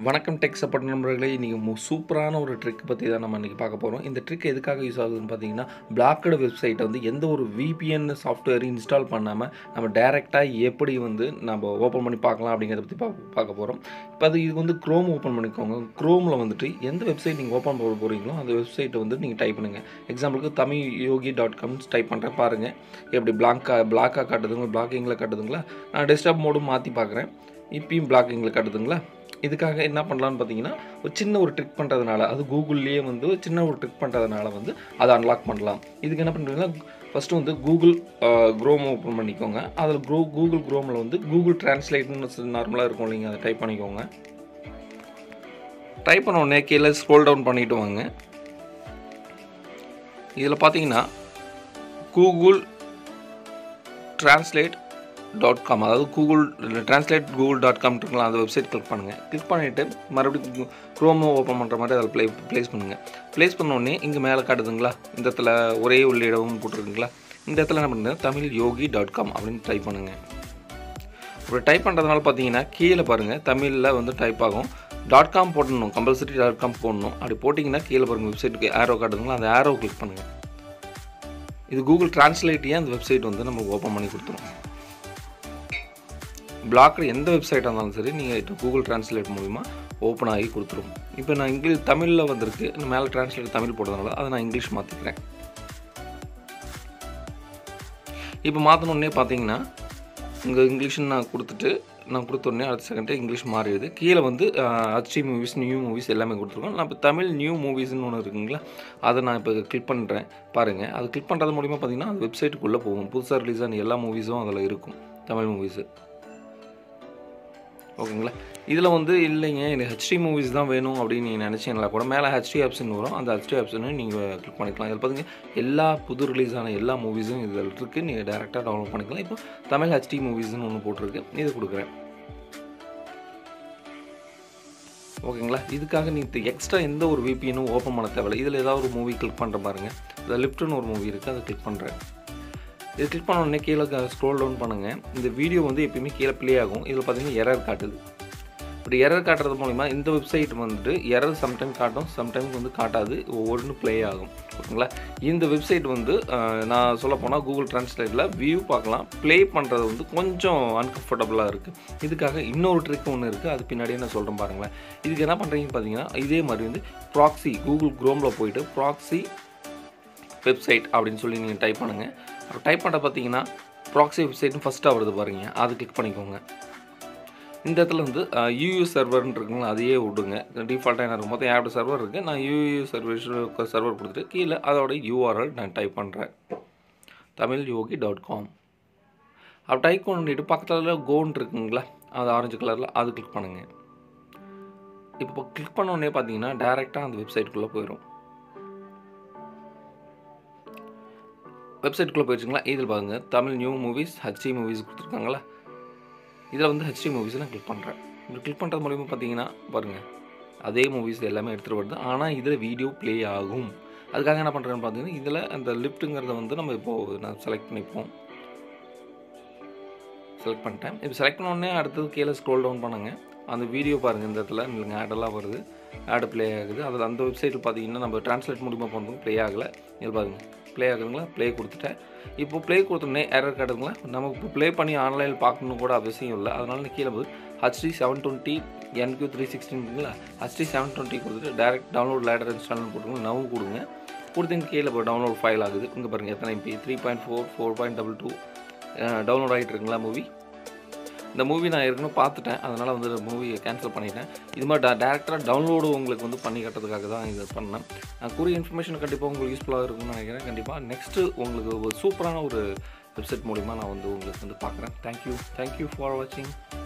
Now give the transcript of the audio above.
வணக்கம் tech support நண்பர்களே இன்றைக்கி மு சூப்பரான ஒரு ட்ரிக் பற்றி தான் நம்ம இன்றைக்கி பார்க்க போகிறோம் இந்த ட்ரிக் எதுக்காக யூஸ் ஆகுதுன்னு பார்த்தீங்கன்னா பிளாக்கடு வெப்சைட்டை வந்து எந்த ஒரு விபிஎன் சாஃப்ட்வேர் இன்ஸ்டால் பண்ணாமல் நம்ம டேரெக்டாக எப்படி வந்து நம்ம ஓப்பன் பண்ணி பார்க்கலாம் அப்படிங்கிறத பற்றி பார்க்க பார்க்க போகிறோம் இப்போ அது இது வந்து க்ரோம் ஓப்பன் பண்ணிக்கோங்க க்ரோமில் வந்துட்டு எந்த வெப்சைட் நீங்கள் ஓப்பன் பண்ண போகிறீங்களோ அந்த வெப்சைட்டை வந்து நீங்கள் டைப் பண்ணுங்கள் எக்ஸாம்பிளுக்கு Tamil Yogi dot coms type பண்ணுறேன் பாருங்கள் எப்படி பிளாங்காக பிளாக்காக காட்டுதுங்களா பிளாக்கிங்கில் காட்டுதுங்களா நான் டெஸ்க்டாப் மோடும் மாற்றி பார்க்குறேன் இப்பயும் பிளாக்கிங்கில் காட்டுதுங்களா இதுக்காக என்ன பண்ணலான்னு பார்த்தீங்கன்னா ஒரு சின்ன ஒரு ட்ரிக் பண்ணுறதுனால அது கூகுள்லேயே வந்து ஒரு சின்ன ஒரு ட்ரிக் பண்ணுறதுனால வந்து அதை அன்லாக் பண்ணலாம் இதுக்கு என்ன பண்ணுறீங்கன்னா ஃபஸ்ட்டு வந்து கூகுள் க்ரோம் ஓப்பன் பண்ணிக்கோங்க அதில் க்ரோ கூகுள் க்ரோமில் வந்து கூகுள் டிரான்ஸ்லேட்னு நார்மலாக இருக்கும் இல்லைங்க அதை டைப் பண்ணிக்கோங்க டைப் பண்ண உடனே கீழே ஸ்க்ரோல் டவுன் பண்ணிட்டு வாங்க இதில் பார்த்தீங்கன்னா கூகுள் டிரான்ஸ்லேட் டாட் காம் அதாவது Google translate Google dot com இருக்கலாம் அந்த வெப்சைட் கிளிக் பண்ணுங்கள் கிளிக் பண்ணிவிட்டு மறுபடியும் க்ரோமோ ஓப்பன் பண்ணுற மாதிரி அதில் ப்ளே ப்ளேஸ் பண்ணுங்கள் ப்ளேஸ் பண்ணோடனே இங்கே மேலே காட்டுதுங்களா இந்த இடத்துல ஒரே உள்ளிடவும் போட்டிருக்குங்களா இந்த இடத்துல என்ன பண்ணுங்க தமிழ் யோகி டாட் காம் அப்படின்னு டைப் பண்ணுங்கள் இப்படி டைப் பண்ணுறதுனால பார்த்தீங்கன்னா கீழே பாருங்கள் தமிழில் வந்து டைப் ஆகும் டாட் காம் போடணும் கம்பல்சரி டாட் காம் போடணும் அப்படி போட்டிங்கன்னா கீழே பாருங்கள் வெப்சைட்டுக்கு ஆரோ காட்டுதுங்களா அந்த ஆரோ கிளிக் பண்ணுங்கள் இது கூகுள் டிரான்ஸ்லேட்டையே அந்த வெப்சைட் வந்து நம்ம ஓப்பன் பண்ணி கொடுத்துரும் பிளாக்டு எந்த வெப்சைட்டாக இருந்தாலும் சரி நீங்கள் கூகுள் டிரான்ஸ்லேட் மூலிமா ஓப்பன் ஆகி கொடுத்துரும் இப்போ நான் இங்கிலீஷ் தமிழில் வந்திருக்கு இன்னும் மேலே டிரான்ஸ்லேட் தமிழ் போடுறதுனால அதை நான் இங்கிலீஷ் மாற்றிக்கிறேன் இப்போ மாற்றணுன்னே பார்த்தீங்கன்னா இங்கே இங்கிலீஷ்னு நான் கொடுத்துட்டு நான் கொடுத்த உடனே அடுத்த செகண்டே இங்கிலீஷ் மாறிடுது கீழே வந்து ஹச்டி மூவிஸ் நியூ மூவிஸ் எல்லாமே கொடுத்துருக்கோம் நான் இப்போ தமிழ் நியூ மூவிஸ்னு ஒன்று இருக்குங்களா அதை நான் இப்போ கிளிக் பண்ணுறேன் பாருங்கள் அது கிளிக் பண்ணுறது மூலிமா பார்த்தீங்கன்னா அந்த வெப்சைட்டுக்குள்ளே போகும் புதுசாக ரிலீஸ் ஆன எல்லா மூவிஸும் அதில் இருக்கும் தமிழ் மூவிஸு ஓகேங்களா இதில் வந்து இல்லைங்க எனக்கு ஹெச்டி மூவிஸ் தான் வேணும் அப்படின்னு நீங்கள் நினச்சிங்கன்னா கூட மேலே ஹெச்டி ஆப்ஷன் வரும் அந்த ஹெச்டி ஆப்ஷனு நீங்கள் கிளிக் பண்ணிக்கலாம் இதில் பார்த்தீங்க எல்லா புது ரிலீஸ் ஆன எல்லா மூவிஸும் இதில் இருக்குது நீங்கள் டேரெக்டாக டவுன்லோட் பண்ணிக்கலாம் இப்போ தமிழ் ஹெச்டி மூவிஸ்னு ஒன்று போட்டிருக்கு இது கொடுக்குறேன் ஓகேங்களா இதுக்காக நீங்கள் எக்ஸ்ட்ரா எந்த ஒரு விபிஎனும் ஓப்பன் பண்ண தேவையில்லை இதில் ஏதாவது ஒரு மூவி கிளிக் பண்ணுற பாருங்க இந்த லிஃப்ட்னு ஒரு மூவி இருக்குது அதை கிளிக் பண்ணுறேன் இது கிளிக் பண்ண உடனே கீழே ஸ்க்ரோல் டவுன் பண்ணுங்கள் இந்த வீடியோ வந்து எப்பயுமே கீழே ப்ளே ஆகும் இதில் பார்த்தீங்கன்னா எரர் காட்டுது இப்படி எரர் காட்டுறது மூலிமா இந்த வெப்சைட் வந்துட்டு எரர் சம்டைம் காட்டும் சம்டைம்ஸ் வந்து காட்டாது ஒவ்வொன்று ப்ளே ஆகும் ஓகேங்களா இந்த வெப்சைட் வந்து நான் சொல்ல போனால் கூகுள் ட்ரான்ஸ்லேட்டில் வியூ பார்க்கலாம் ப்ளே பண்ணுறது வந்து கொஞ்சம் அன்கம்ஃபர்டபுளாக இருக்குது இதுக்காக இன்னொரு ட்ரிக் ஒன்று இருக்குது அது பின்னாடியே நான் சொல்கிறேன் பாருங்களேன் இதுக்கு என்ன பண்ணுறீங்கன்னு பார்த்தீங்கன்னா இதே மாதிரி வந்து ப்ராக்ஸி கூகுள் க்ரோமில் போயிட்டு ப்ராக்ஸி வெப்சைட் அப்படின்னு சொல்லி நீங்கள் டைப் பண்ணுங்கள் அப்புறம் டைப் பண்ண பார்த்தீங்கன்னா ப்ராக்ஸி வெப்சைட்னு ஃபஸ்ட்டாக வருது பாருங்க அது கிளிக் பண்ணிக்கோங்க இந்த இடத்துல வந்து யூயூ சர்வர்னு இருக்குங்களா அதையே விடுங்க டிஃபால்ட்டாக என்ன இருக்கும் மொத்தம் ஏழு சர்வர் இருக்குது நான் யூயூ சர்வீஸ் சர்வர் கொடுத்துட்டு கீழே அதோட யூஆர்எல் நான் டைப் பண்ணுறேன் தமிழ் யோகி டாட் காம் அப்போ டைப் பண்ணிட்டு பக்கத்தில் கோன் இருக்குங்களா அது ஆரஞ்சு கலரில் அது கிளிக் பண்ணுங்கள் இப்போ கிளிக் பண்ண உடனே பார்த்தீங்கன்னா டேரெக்டாக அந்த வெப்சைட்டுக்குள்ளே போயிடும் வெப்சைட்டுக்குள்ளே போயிடுச்சுங்களா இதில் பாருங்கள் Tamil new movies HD movies கொடுத்துருக்காங்களா இதில் வந்து ஹெச்டி மூவிஸ் நான் கிளிக் பண்ணுறேன் இப்படி கிளிக் பண்ணுறது மூலிமா பார்த்தீங்கன்னா பாருங்கள் அதே மூவிஸ் எல்லாமே எடுத்துகிட்டு வருது ஆனால் இதில் வீடியோ ப்ளே ஆகும் அதுக்காக என்ன பண்ணுறேன்னு பார்த்தீங்கன்னா இதில் அந்த லிஃப்ட்டுங்கிறத வந்து நம்ம இப்போது நான் செலக்ட் பண்ணிப்போம் செலக்ட் பண்ணிட்டேன் இப்போ செலக்ட் பண்ணோடனே அடுத்தது கீழே ஸ்க்ரோல் டவுன் பண்ணுங்கள் அந்த வீடியோ பாருங்கள் இந்த இடத்துல உங்களுக்கு ஆடெல்லாம் வருது ஆடு ப்ளே ஆகுது அதில் அந்த வெப்சைட்டில் பார்த்தீங்கன்னா நம்ம ட்ரான்ஸ்லேட் மூலிமா பண்ணுறோம் ப்ளே ஆகலை இது பாருங்கள் ப்ளே ஆகுதுங்களா ப்ளே கொடுத்துட்டேன் இப்போ ப்ளே கொடுத்தோடனே எரர் காட்டுதுங்களா நமக்கு இப்போ ப்ளே பண்ணி ஆன்லைனில் பார்க்கணும் கூட அவசியம் இல்லை அதனால கீழே போய் ஹச்டி செவன் டுவெண்ட்டி என்கியூ த்ரீ சிக்ஸ்டின்ங்களா ஹச்டி செவன் டுவெண்ட்டி கொடுத்துட்டு டேரக்ட் டவுன்லோட் லேடர் இன்ஸ்டால்னு போட்டுருங்க நவும் கொடுங்க கொடுத்தீங்க கீழே போய் டவுன்லோட் ஃபைல் ஆகுது இங்கே பாருங்கள் எத்தனை MB three point four four point double two download ஆகிட்டு இருக்குங்களா மூவி இந்த மூவி நான் ஏற்கனவே பார்த்துட்டேன் அதனால் வந்து மூவியை கேன்சல் பண்ணிட்டேன் இது மாதிரி டேரெக்டாக டவுன்லோடு உங்களுக்கு வந்து பண்ணி கட்டுறதுக்காக தான் இது பண்ணேன் நான் கூறிய இன்ஃபர்மேஷன் கண்டிப்பாக உங்களுக்கு யூஸ்ஃபுல்லாக இருக்கும்னு நினைக்கிறேன் கண்டிப்பாக நெக்ஸ்ட்டு உங்களுக்கு ஒரு சூப்பரான ஒரு வெப்சைட் மூலிமா நான் வந்து உங்களுக்கு வந்து பார்க்குறேன் தேங்க்யூ தேங்க்யூ ஃபார் வாட்சிங்